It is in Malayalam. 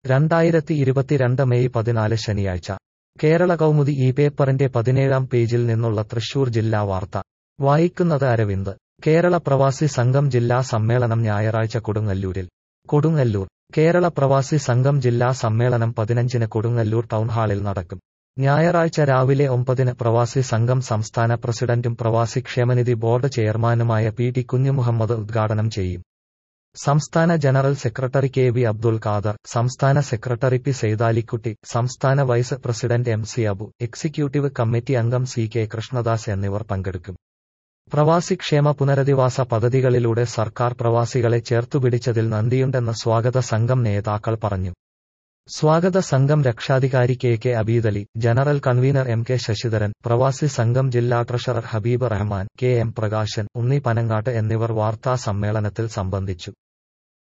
രണ്ടായിരത്തി ഇരുപത്തിരണ്ട് മെയ് പതിനാല് ശനിയാഴ്ച കേരള കൗമുദി ഈ പേപ്പറിന്റെ പതിനേഴാം പേജിൽ നിന്നുള്ള തൃശൂർ ജില്ലാ വാർത്ത വായിക്കുന്നത് അരവിന്ദ് കേരള പ്രവാസി സംഘം ജില്ലാ സമ്മേളനം ഞായറാഴ്ച കൊടുങ്ങല്ലൂരിൽ കൊടുങ്ങല്ലൂർ കേരള പ്രവാസി സംഘം ജില്ലാ സമ്മേളനം പതിനഞ്ചിന് കൊടുങ്ങല്ലൂർ ടൗൺഹാളിൽ നടക്കും ഞായറാഴ്ച രാവിലെ ഒമ്പതിന് പ്രവാസി സംഘം സംസ്ഥാന പ്രസിഡന്റും പ്രവാസി ക്ഷേമനിധി ബോർഡ് ചെയർമാനുമായ പി ടി കുഞ്ഞുമുഹമ്മദ് ഉദ്ഘാടനം ചെയ്യും സംസ്ഥാന general secretary K V Abdul Khader സംസ്ഥാന സെക്രട്ടറി പി സെയ്താലിക്കുട്ടി സംസ്ഥാന vice president M C Abu executive committee അംഗം സി കെ കൃഷ്ണദാസ് എന്നിവർ പങ്കെടുക്കും പ്രവാസി ക്ഷേമ പുനരധിവാസ പദ്ധതികളിലൂടെ സർക്കാർ പ്രവാസികളെ ചേർത്തുപിടിച്ചതിൽ നന്ദിയുണ്ടെന്ന് സ്വാഗത സംഘം നേതാക്കൾ പറഞ്ഞു സ്വാഗത സംഘം രക്ഷാധികാരി K K Abeedali general convener M K Sasidharan പ്രവാസി സംഘം ജില്ലാ treasurer Habeeb Rahman K M Prakashan Unni Panangattu എന്നിവർ വാർത്താ സമ്മേളനത്തിൽ സംബന്ധിച്ചു